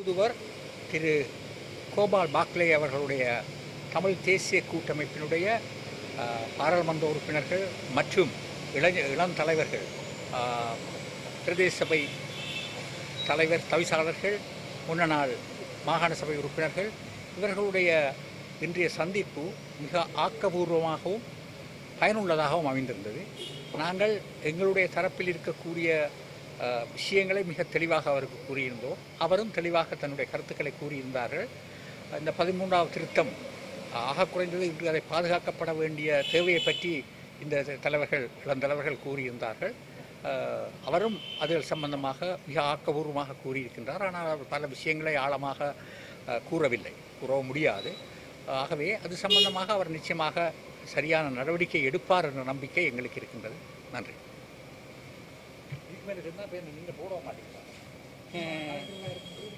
தூதுவர் திரு கோபால் பாக்லே அவர்களுடைய தமிழ் தேசிய கூட்டமைப்பினுடைய அஹ், பாராளுமன்ற உறுப்பினர்கள் மற்றும் இளைஞ இளம் தலைவர்கள் அஹ், பிரதேச சபை தலைவர் தவிசாளர்கள் முன்னாள் மாகாண சபை உறுப்பினர்கள் இவர்களுடைய இன்றைய சந்திப்பு மிக ஆக்கபூர்வமாகவும் பயனுள்ளதாகவும் அமைந்திருந்தது நாங்கள் எங்களுடைய தரப்பில் இருக்கக்கூடிய அஹ், விஷயங்களை மிக தெளிவாக அவருக்கு கூறியிருந்தோம் அவரும் தெளிவாக தன்னுடைய கருத்துக்களை கூறியிருந்தார்கள் இந்த பதிமூன்றாவது திருத்தம் ஆக குறைந்தது இன்று அதை பாதுகாக்கப்பட வேண்டிய தேவையை பற்றி இந்த தலைவர்கள் இளந்தலைவர்கள் கூறியிருந்தார்கள் அஹ், அவரும் அது சம்பந்தமாக மிக ஆக்கபூர்வமாக கூறியிருக்கின்றார் ஆனால் அவர் பல விஷயங்களை ஆழமாக அஹ், கூறவில்லை கூறவும் முடியாது ஆகவே அது சம்பந்தமாக அவர் நிச்சயமாக சரியான நடவடிக்கை எடுப்பார் என்ற நம்பிக்கை எங்களுக்கு இருக்கின்றது நன்றி இதுக்கு மேலே இருந்தால் நீங்கள் போட மாட்டீங்களா